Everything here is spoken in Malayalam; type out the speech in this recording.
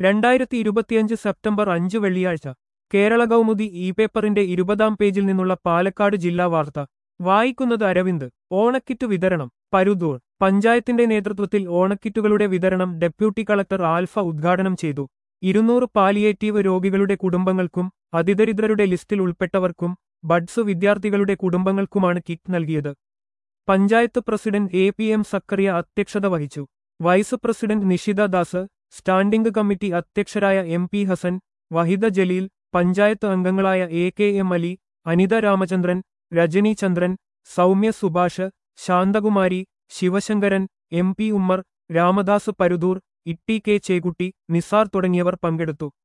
രണ്ടായിരത്തി ഇരുപത്തിയഞ്ച് സെപ്റ്റംബർ അഞ്ച് വെള്ളിയാഴ്ച കേരള കൗമുദി ഇ പേപ്പറിന്റെ ഇരുപതാം പേജിൽ നിന്നുള്ള പാലക്കാട് ജില്ലാ വാർത്ത വായിക്കുന്നത് അരവിന്ദ് ഓണക്കിറ്റ് വിതരണം പരുതൂർ പഞ്ചായത്തിന്റെ നേതൃത്വത്തിൽ ഓണക്കിറ്റുകളുടെ വിതരണം ഡെപ്യൂട്ടി കളക്ടർ ആൽഫ ഉദ്ഘാടനം ചെയ്തു ഇരുന്നൂറ് പാലിയേറ്റീവ് രോഗികളുടെ കുടുംബങ്ങൾക്കും അതിദരിദ്രരുടെ ലിസ്റ്റിൽ ഉൾപ്പെട്ടവർക്കും ബഡ്സ് വിദ്യാർത്ഥികളുടെ കുടുംബങ്ങൾക്കുമാണ് കിറ്റ് നൽകിയത് panchayat president A P M Zakariya അധ്യക്ഷത വഹിച്ചു vice president Nishitha Das standing committee അധ്യക്ഷരായ എം പി ഹസൻ വഹിദ ജലീൽ പഞ്ചായത്ത് അംഗങ്ങളായ A K M Ali Anitha Ramachandran Rajani Chandran Soumya Subhash Shanthakumari Sivasankaran M P Ummer Ramadas Paruthur T K Chekutty Nisar തുടങ്ങിയവർ പങ്കെടുത്തു